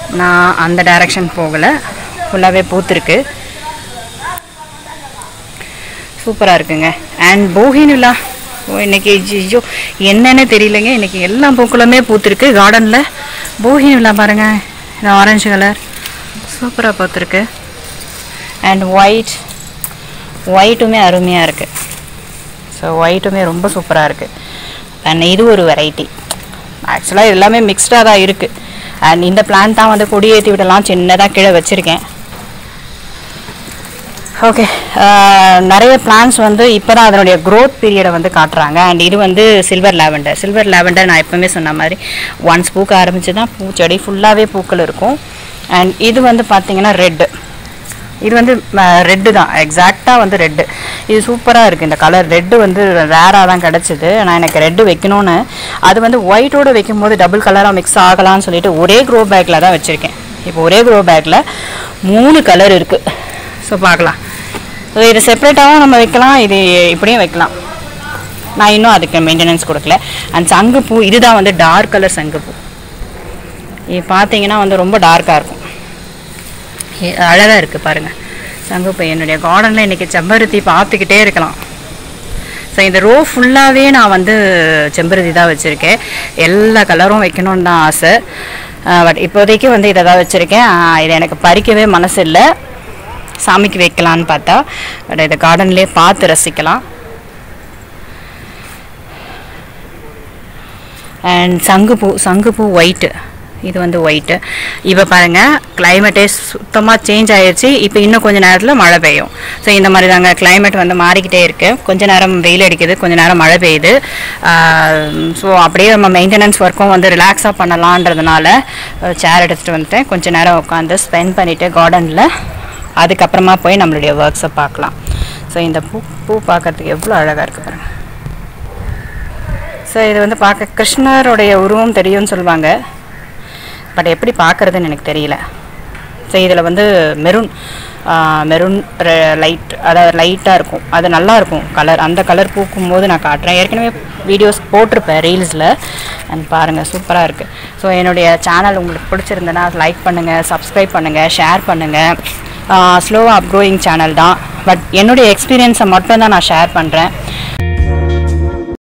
நான் அந்த டைரக்ஷன் போகலை ஃபுல்லாகவே பூத்துருக்கு சூப்பராக இருக்குங்க அண்ட் போகினிலா ஓ இன்னைக்கு ஐயோ என்னன்னு தெரியலங்க இன்னைக்கு எல்லா பூக்களுமே பூத்துருக்கு கார்டனில் போகினிலா பாருங்க இந்த ஆரஞ்சு கலர் சூப்பராக பூத்துருக்கு அண்ட் ஒயிட் ஒயிட்டுமே அருமையாக இருக்குது ஸோ ஒயிட்டுமே ரொம்ப சூப்பராக இருக்குது அண்ட் இது ஒரு வெரைட்டி ஆக்சுவலாக எல்லாமே மிக்ஸ்டாக தான் இருக்குது அண்ட் இந்த பிளான் தான் வந்து கொடியேற்றி விடலாம் சின்னதாக கீழே வச்சுருக்கேன் ஓகே நிறைய பிளான்ஸ் வந்து இப்போ தான் அதனுடைய க்ரோத் பீரியடை வந்து காட்டுறாங்க அண்ட் இது வந்து சில்வர் லாவெண்டர் சில்வர் லாவெண்டர் நான் எப்பவுமே சொன்ன மாதிரி ஒன்ஸ் பூக்க ஆரம்பிச்சு தான் பூச்செடி ஃபுல்லாகவே பூக்கள் இருக்கும் அண்ட் இது வந்து பார்த்தீங்கன்னா ரெட்டு இது வந்து ரெட்டு தான் எக்ஸாக்டாக வந்து ரெட்டு இது சூப்பராக இருக்குது இந்த கலர் ரெட்டு வந்து ரேராக தான் கிடச்சிது நான் எனக்கு ரெட்டு வைக்கணும்னு அது வந்து ஒயிட்டோடு வைக்கும்போது டபுள் கலராக மிக்ஸ் ஆகலாம்னு சொல்லிட்டு ஒரே க்ரோ பேக்கில் தான் வச்சுருக்கேன் இப்போ ஒரே க்ரோ பேக்கில் மூணு கலர் இருக்குது ஸோ பார்க்கலாம் ஸோ இது செப்பரேட்டாகவும் நம்ம வைக்கலாம் இது இப்படியும் வைக்கலாம் நான் இன்னும் அதுக்கு மெயின்டெனன்ஸ் கொடுக்கல அண்ட் சங்குப்பூ இதுதான் வந்து டார்க் கலர் சங்குப்பூ இது பார்த்தீங்கன்னா வந்து ரொம்ப டார்க்காக இருக்கும் அழகாக இருக்குது பாருங்கள் சங்குப்பூ என்னுடைய கார்டனில் இன்றைக்கி செம்பருத்தி பார்த்துக்கிட்டே இருக்கலாம் ஸோ இந்த ரோ ஃபுல்லாகவே நான் வந்து செம்பருத்தி தான் வச்சுருக்கேன் எல்லா கலரும் வைக்கணும்னு தான் ஆசை பட் இப்போதைக்கு வந்து இதை தான் வச்சுருக்கேன் இது எனக்கு பறிக்கவே மனசு இல்லை சாமிக்கு வைக்கலான்னு பார்த்தா பட் இதை கார்டன்லேயே பார்த்து ரசிக்கலாம் அண்ட் சங்குப்பூ சங்குப்பூ ஒயிட்டு இது வந்து ஒயிட்டு இப்போ பாருங்கள் கிளைமேட்டே சுத்தமாக சேஞ்ச் ஆயிடுச்சு இப்போ இன்னும் கொஞ்சம் நேரத்தில் மழை பெய்யும் ஸோ இந்த மாதிரி தாங்க கிளைமேட் வந்து மாறிக்கிட்டே இருக்குது கொஞ்ச நேரம் வெயில் அடிக்குது கொஞ்ச நேரம் மழை பெய்யுது ஸோ அப்படியே நம்ம மெயின்டெனன்ஸ் ஒர்க்கும் வந்து ரிலாக்ஸாக பண்ணலான்றதுனால சேர் எடுத்துகிட்டு வந்துட்டேன் கொஞ்ச நேரம் உட்காந்து ஸ்பெண்ட் பண்ணிவிட்டு கார்டனில் அதுக்கப்புறமா போய் நம்மளுடைய ஒர்க்ஸை பார்க்கலாம் ஸோ இந்த பூ பூ பார்க்கறதுக்கு எவ்வளோ அழகாக இருக்குது பாருங்கள் ஸோ இது வந்து பார்க்க கிருஷ்ணருடைய உருவம் தெரியும்னு சொல்லுவாங்க பட் எப்படி பார்க்குறதுன்னு எனக்கு தெரியல ஸோ இதில் வந்து மெரூன் மெரூன் லைட் அதாவது லைட்டாக இருக்கும் அது நல்லா இருக்கும் கலர் அந்த கலர் பூக்கும் போது நான் காட்டுறேன் ஏற்கனவே வீடியோஸ் போட்டிருப்பேன் ரீல்ஸில் அண்ட் பாருங்கள் சூப்பராக இருக்குது ஸோ என்னுடைய சேனல் உங்களுக்கு பிடிச்சிருந்தனா லைக் பண்ணுங்கள் சப்ஸ்கிரைப் பண்ணுங்கள் ஷேர் பண்ணுங்கள் ஸ்லோவாக அப்க்ரோயிங் சேனல் தான் பட் என்னுடைய எக்ஸ்பீரியன்ஸை மட்டும் தான் நான் ஷேர் பண்ணுறேன்